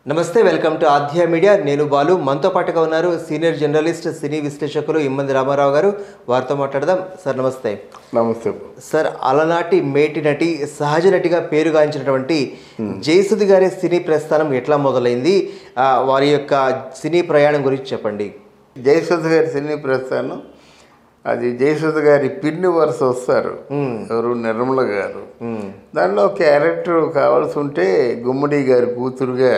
నమస్తే welcome to ఆధ్య media నేను బాలు మనతో పాటుగా ఉన్నారు సీనియర్ జర్నలిస్ట్ సినీ విశ్లేషకులు ఇమ్మంది రామారావు గారు వారితో మాట్లాడదాం సార్ నమస్తే నమస్తే సార్ అలనాటి మేటి నటి సహజ నటిగా పేరుగాంచినటువంటి జయసుధి గారి సినీ ప్రస్థానం ఎట్లా మొదలైంది ఆ, వారి యొక్క సినీ ప్రయాణం గురించి చెప్పండి జయసుధ గారి సినీ ప్రస్థానం అది జయసుధ గారి పిన్ని వరుస వస్తారు ఎవరు నిర్మల గారు మ్మ్. దానిలో క్యారెక్టర్ కావాల్సి ఉంటే గుమ్మడి గారి కూతురుగా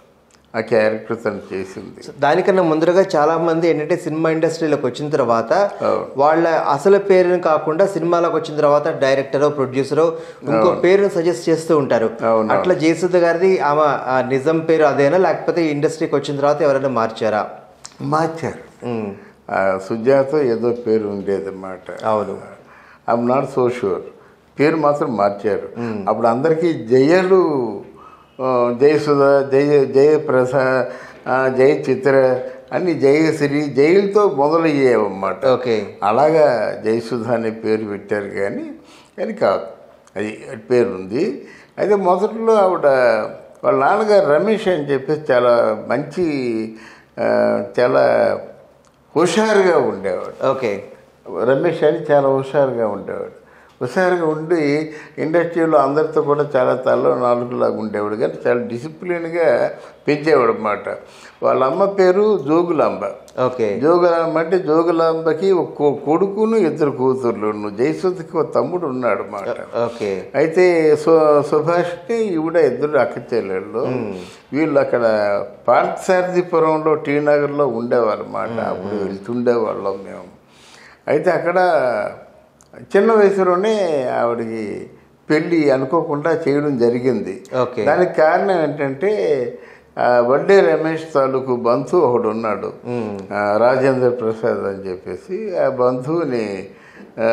ఆ క్యారెక్టర్ తను చేసింది దానికన్నా ముందరగా చాలా మంది ఏంటంటే సినిమా ఇండస్ట్రీలోకి వచ్చిన తర్వాత అవును. వాళ్ళ అసలు పేరుని కాకుండా సినిమాలోకి వచ్చిన తర్వాత డైరెక్టరో ప్రొడ్యూసరో ఇంకో పేరుని సజెస్ట్ చేస్తూ ఉంటారు అవును. అట్లా జయసుధ గారిది ఆమె ఆ నిజం పేరు అదేనా లేకపోతే ఇండస్ట్రీకి వచ్చిన తర్వాత ఎవరైనా మార్చారా మార్చారు ఉమ్, ఆ సుజాత ఏదో పేరు ఉండేది అన్నమాట అవును ఐఎమ్ నాట్ సో షూర్ పేరు మాత్రం మార్చారు అప్పుడు అందరికీ జయలు ఆ, జయసుధ జయ జయప్రస ఆ, జయ చిత్ర అన్ని జయశ్రీ జైలతో మొదలయ్యేవన్నమాట ఓకే అలాగా జయసుధ అనే పేరు పెట్టారు కానీ కానీ కాదు అది పేరు ఉంది అయితే మొదట్లో ఆవిడ వాళ్ళ నాన్నగారు రమేష్ అని చెప్పేసి చాలా మంచి ఆ, చాలా హుషారుగా ఉండేవాడు ఓకే రమేష్ అని చాలా హుషారుగా ఉండేవాడు హుషారుగా ఉండి ఇండస్ట్రీలో అందరితో కూడా చాలా తలలో నాలుగులాగా ఉండేవాడు కానీ చాలా డిసిప్లిన్గా పెంచేవాడు అన్నమాట వాళ్ళ అమ్మ పేరు జోగులాంబ ఓకే జోగులాంబ అంటే జోగులాంబకి ఒక కొ- కొడుకును ఇద్దరు కూతుర్లు జయసుద్కి ఒక తమ్ముడు ఉన్నాడు అన్నమాట ఓకే అయితే సు సుభాష్ని ఈవిడ ఇద్దరు అక్క చెల్లెళ్ళు వీళ్ళు అక్కడ పార్థసారథిపురంలో టీ నగర్లో ఉండేవారు అన్నమాట అప్పుడు వెళ్తుండేవాళ్ళం మేము అయితే అక్కడ చిన్న వయసులోనే ఆవిడకి పెళ్ళి అనుకోకుండా చేయడం జరిగింది ఓకే దానికి కారణం ఏంటంటే ఆ, వడ్డే రమేష్ తాలూకు బంధువు ఒకడు ఉన్నాడు ఆ, రాజేంద్ర ప్రసాద్ అని చెప్పేసి ఆ బంధువుని ఆ,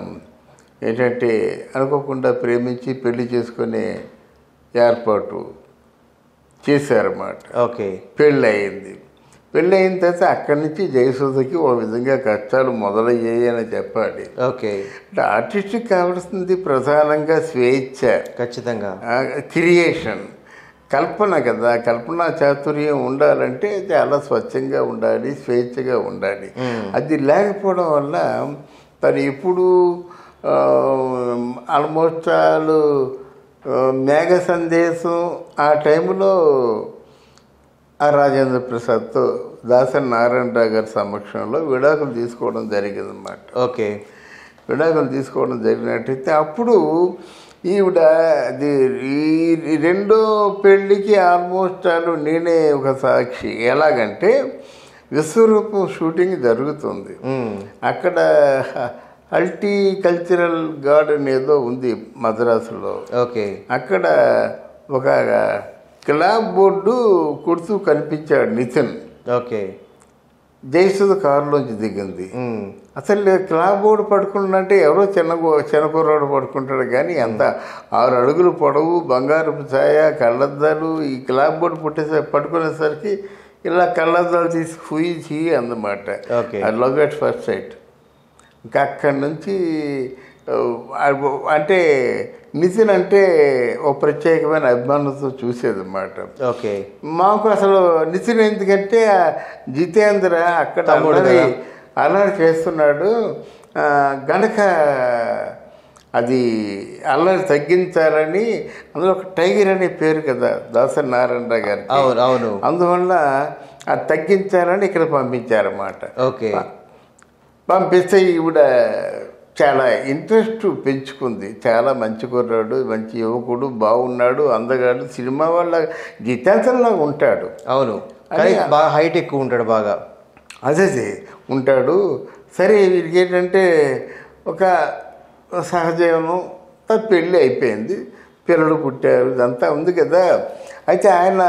ఏంటంటే అనుకోకుండా ప్రేమించి పెళ్లి చేసుకునే ఏర్పాటు చేశారన్నమాట ఓకే పెళ్ళి అయింది పెళ్ళి అయిన తర్వాత అక్కడి నుంచి జయసుధకి ఓ విధంగా కష్టాలు మొదలయ్యాయి అని చెప్పాలి ఓకే అంటే ఆర్టిస్ట్కి కావాల్సింది ప్రధానంగా స్వేచ్ఛ ఖచ్చితంగా క్రియేషన్ కల్పన కదా కల్పన చాతుర్యం ఉండాలంటే చాలా స్వచ్ఛంగా ఉండాలి స్వేచ్ఛగా ఉండాలి అది లేకపోవడం వల్ల తను ఎప్పుడు ఆల్మోస్ట్ ఆల్ మేఘ సందేశం ఆ టైంలో ఆ రాజేంద్ర ప్రసాద్తో దాసరి నారాయణరావు గారి సమక్షంలో విడాకులు తీసుకోవడం జరిగిందన్నమాట ఓకే విడాకులు తీసుకోవడం జరిగినట్టయితే అప్పుడు ఈవిడ అది ఈ రెండో పెళ్ళికి ఆల్మోస్ట్ ఆల్ నేనే ఒక సాక్షి ఎలాగంటే విశ్వరూపం షూటింగ్ జరుగుతుంది ఉమ్, అక్కడ అల్టీ కల్చరల్ గార్డెన్ ఏదో ఉంది మద్రాసులో ఓకే అక్కడ ఒక క్లాబ్ బోర్డు కుడుతూ కనిపించాడు నితిన్ ఓకే జయసుధ కారులోంచి దిగింది ఉమ్, అసలు క్లాబ్ బోర్డు పడుకుంటుందంటే ఎవరో చిన్న గు- చిన్న కుర్రాడు పడుకుంటాడు కానీ అంత ఆరు అడుగులు పొడవు బంగారపు ఛాయ కళ్ళద్దాలు ఈ క్లాబ్ బోర్డు పుట్టేసరి పడుకునేసరికి ఇలా కళ్ళద్దాలు తీసి హుయిచి అందమాట ఓకే. అది లవ్ ఎట్ ఫస్ట్ సైట్ ఇంకా అక్కడి నుంచి ఆ, అంటే నితిన్ అంటే ఓ ప్రత్యేకమైన అభిమానంతో చూసేదన్నమాట ఓకే మాకు అసలు నితిన్ ఎందుకంటే ఆ జితేంద్ర అక్కడ తమ్ముడు అల్లరి కదా. అల్లరి చేస్తున్నాడు ఆ, గనక అది అల్లరి తగ్గించాలని అందులో ఒక టైగర్ అనే పేరు కదా దాసరి నారాయణరావు గారికి అవును అవును అందువల్ల అది తగ్గించాలని ఇక్కడ పంపించారన్నమాట ఓకే పంపిస్తే ఈవిడ చాలా ఇంట్రెస్ట్ పెంచుకుంది చాలా మంచి కుర్రాడు మంచి యువకుడు బాగున్నాడు అందగాడు సినిమా వాళ్ళ జితేంద్రలాగా ఉంటాడు అవును కానీ బాగా హైట్ ఎక్కువ ఉంటాడు బాగా అదే అదే ఉంటాడు సరే వీరికి ఏంటంటే ఒక సహజీవనం తర్వాత పెళ్ళి అయిపోయింది పిల్లలు పుట్టారు ఇదంతా ఉంది కదా అయితే ఆయన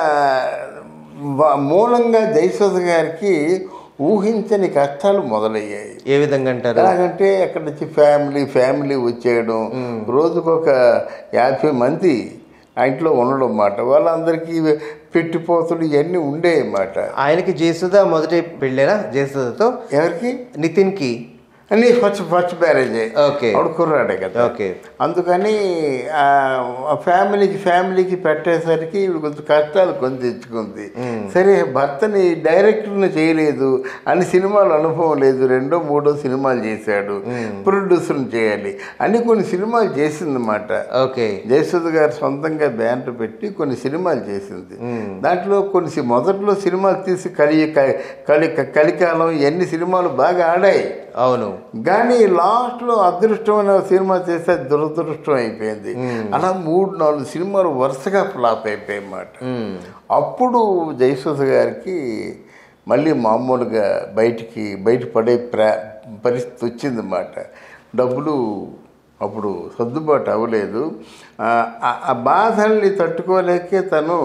వ- మూలంగా జయసుధ గారికి ఊహించని కష్టాలు మొదలయ్యాయి ఏ విధంగా అంటారు ఎలాగంటే అక్కడ నుంచి ఫ్యామిలీ ఫ్యామిలీ వచ్చేయడం రోజుకొక యాభై మంది ఆ ఇంట్లో ఉండడం అన్నమాట వాళ్ళందరికీ పెట్టిపోతులు ఇవన్నీ ఉండేవి అన్నమాట ఆయనకి జయసుధ మొదటి పెళ్ళేనా జయసుధతో ఎవరికి నితిన్కి అని ఫస్ట్ ఫస్ట్ మ్యారేజ్ ఓకే ఆవిడ కుర్రాడే కదా ఓకే అందుకని ఆ, ఆ ఫ్యామిలీకి ఫ్యామిలీకి పెట్టేసరికి ఇవి కొంచెం కష్టాలు కొని తెచ్చుకుంది సరే భర్తని డైరెక్టర్ని చేయలేదు అని సినిమాలు అనుభవం లేదు రెండో మూడో సినిమాలు చేశాడు ప్రొడ్యూసర్ని చేయాలి అని కొన్ని సినిమాలు చేసిందన్నమాట ఓకే జయసుధ గారు సొంతంగా బ్యానర్ పెట్టి కొన్ని సినిమాలు చేసింది దాంట్లో కొన్ని సి- మొదట్లో సినిమాలు తీసి కలి కలి కలికాలం ఎన్ని సినిమాలు బాగా ఆడాయి అవును కానీ లాస్ట్లో అదృష్టమైన సినిమా చేస్తే దురదృష్టం అయిపోయింది అలా మూడు నాలుగు సినిమాలు వరుసగా ఫ్లాప్ అయిపోయాయి అన్నమాట మ్మ్. అప్పుడు జయసుధ గారికి మళ్ళీ మామూలుగా బయటికి బయట పడే ప్రా పరిస్థితి వచ్చిందన్నమాట డబ్బులు అప్పుడు సర్దుబాటు అవ్వలేదు ఆ, ఆ- ఆ బాధల్ని తట్టుకోలేకే తను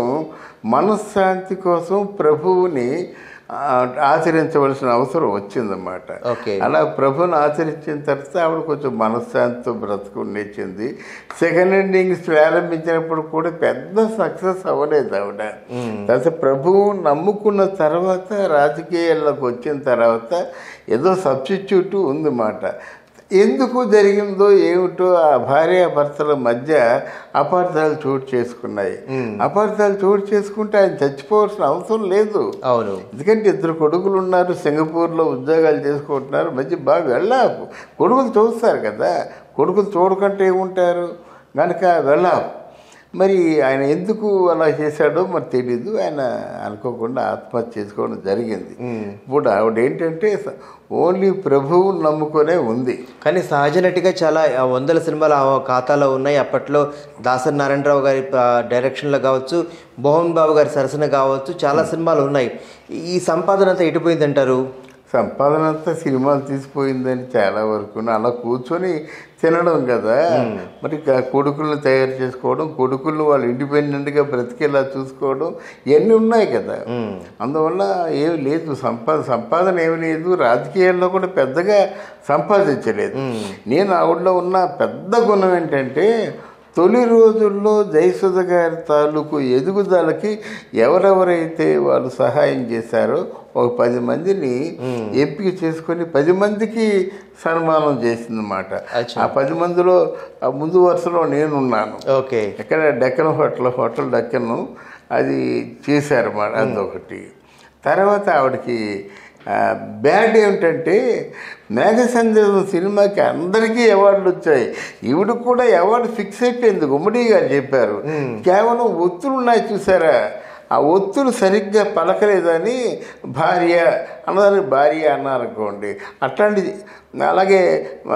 మనశ్శాంతి కోసం ప్రభువుని ఆ, ఆచరించవలసిన అవసరం వచ్చిందన్నమాట ఓకే అలా ప్రభుని ఆచరించిన తర్వాత ఆవిడ కొంచెం మనశ్శాంతితో బ్రతుకు నేర్చింది సెకండ్ ఇన్నింగ్స్ ప్రారంభించినప్పుడు కూడా పెద్ద సక్సెస్ అవ్వలేదు ఆవిడ తర్వాత ప్రభువు నమ్ముకున్న తర్వాత రాజకీయాల్లోకి వచ్చిన తర్వాత ఏదో సబ్స్టిట్యూట్ ఉందన్నమాట ఎందుకు జరిగిందో ఏమిటో ఆ భార్యాభర్తల మధ్య అపార్థాలు చోటు చేసుకున్నాయి అపార్థాలు చోటు చేసుకుంటే ఆయన చచ్చిపోవాల్సిన అవసరం లేదు అవును ఎందుకంటే ఇద్దరు కొడుకులు ఉన్నారు సింగపూర్లో ఉద్యోగాలు చేసుకుంటున్నారు మంచి బాగా వెళ్ళాపు కొడుకులు చూస్తారు కదా కొడుకులు చూడకంటే ఏముంటారు కనుక వెళ్ళాపు మరి ఆయన ఎందుకు అలా చేశాడో మరి తెలీదు ఆయన అనుకోకుండా ఆత్మహత్య చేసుకోవడం జరిగింది ఇప్పుడు ఆవిడ ఏంటంటే ఓన్లీ ప్రభువు నమ్ముకొనే ఉంది కానీ సహజ నటిగా చాలా ఆ, వందల సినిమాలు ఆ ఖాతాలో ఉన్నాయి అప్పట్లో దాసరి నారాయణరావు గారి ఆ, డైరెక్షన్లో కావచ్చు మోహన్ బాబు గారి సరసన కావచ్చు చాలా సినిమాలు ఉన్నాయి ఈ సంపాదన అంతా ఎటుపోయిందంటారు సంపాదన అంతా సినిమాలు తీసిపోయిందని చాలా వరకు అలా కూర్చొని తినడం కదా మరి క- కొడుకులను తయారు చేసుకోవడం కొడుకులను వాళ్ళు ఇండిపెండెంట్గా బ్రతికేలా చూసుకోవడం ఇవన్నీ ఉన్నాయి కదా అందువల్ల ఏమి లేదు సంపాద సంపాదన ఏమి లేదు రాజకీయాల్లో కూడా పెద్దగా సంపాదించలేదు నేను ఆవిడలో ఉన్న పెద్ద గుణం ఏంటంటే తొలి రోజుల్లో జయసుధ గారి తాలూకు ఎదుగుదలకి ఎవరెవరైతే వాళ్ళు సహాయం చేశారో ఒక పది మందిని ఎంపిక చేసుకొని పది మందికి సన్మానం చేసిందన్నమాట అచ్చా. ఆ పది మందిలో ఆ ముందు వరుసలో నేనున్నాను ఓకే ఎక్కడ డెక్కన్ హోటల్ హోటల్ డెక్కన్ అది చేశారు మాట అదొకటి తర్వాత ఆవిడకి ఆ, బ్యాడ్ ఏమిటంటే మేఘ సందేశం సినిమాకి అందరికీ అవార్డులు వచ్చాయి ఈవిడ కూడా అవార్డు ఫిక్స్ అయిపోయింది గుమ్మడి గారు చెప్పారు కేవలం ఒత్తులు ఉన్నాయి చూసారా ఆ ఒత్తులు సరిగ్గా పలకలేదని భార్య అన్నదానికి భార్య అన్నారనుకోండి అట్లాంటిది అలాగే ఆ,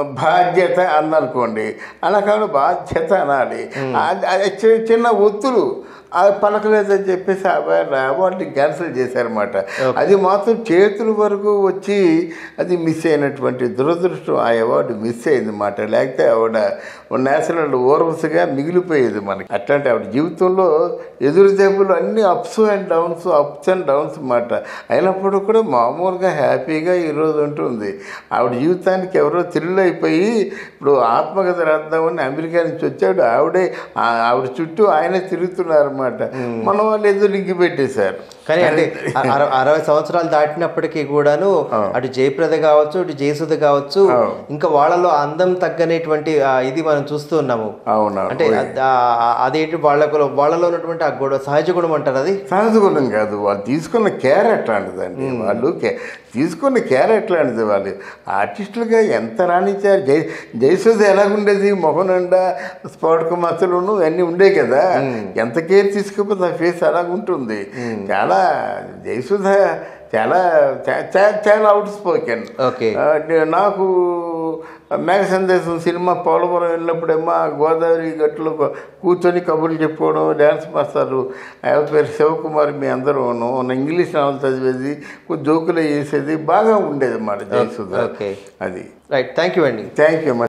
బాధ్యత అన్నారనుకోండి అలా కాదు బాధ్యత అనాలి అది- అది చి- చిన్న ఒత్తులు అది పలకలేదని చెప్పేసి ఆ అవార్డుని క్యాన్సిల్ చేశారన్నమాట అది మాత్రం చేతుల వరకు వచ్చి అది మిస్ అయినటువంటి దురదృష్టం ఆ అవార్డు మిస్ అయింది అన్నమాట లేకపోతే ఆవిడ నేషనల్ ఓర్వస్గా మిగిలిపోయేది మనకి అట్లాంటి ఆవిడ జీవితంలో ఎదురు దెబ్బలు అన్ని ups and downs ups and downs అన్నమాట అయినప్పుడు కూడా మామూలుగా హ్యాపీగా ఈరోజు ఉంటుంది ఆవిడ జీవితానికి ఎవరో థ్రిల్ అయిపోయి ఇప్పుడు ఆత్మకథ రాద్దామని అమెరికా నుంచి వచ్చాడు ఆవిడే ఆ- ఆవిడ చుట్టూ ఆయనే తిరుగుతున్నారన్నమాట మన వాళ్ళు ఏదో లింక్ పెట్టేశారు కానీ అంటే అ- అర- అరవై సంవత్సరాలు దాటినప్పటికీ కూడాను అటు జయప్రద కావచ్చు ఇటు జయసుధ కావచ్చు అవును. ఇంకా వాళ్ళలో అందం తగ్గనేటువంటి ఆ, ఇది మనం చూస్తూ ఉన్నాము అవునా అంటే అద్- ఆ- అదేంటి వాళ్ళకు వాళ్ళలో ఉన్నటువంటి ఆ గొడవ సహజ గుణం అంటారు అది సహజ గుణం కాదు వాళ్ళు తీసుకున్న కేర్ అట్లాంటిదండి వాళ్ళు కే- తీసుకున్న కేర్ ఎట్లాంటిది వాళ్ళు ఆర్టిస్టులుగా ఎంత రాణించారు జై జయసుధ ఎలాగుండేది మొహం నిండా స్పాట్కు మచ్చలును అన్నీ ఉండే కదా ఎంత కేర్ తీసుకపోతే ఆ ఫేస్ అలాగుంటుంది చాలా జయసుధ చాలా చా- చా- చాలా అవుట్ స్పోకెన్ ఓకే నాకు మేఘ సందేశం సినిమా పోలవరం వెళ్ళినప్పుడేమో ఆ గోదావరి గట్టులో కూ- కూర్చొని కబుర్లు చెప్పుకోవడం డ్యాన్స్ మాస్టారు ఆయన పేరు శివకుమార్ మీ అందరూ ఇంగ్లీష్ నావల్ చదివేది కొంచెం జోకులు వేసేది బాగా ఉండేది అన్నమాట జయసుధ ఓకే అది రైట్ థ్యాంక్ యూ అండి థ్యాంక్ యూ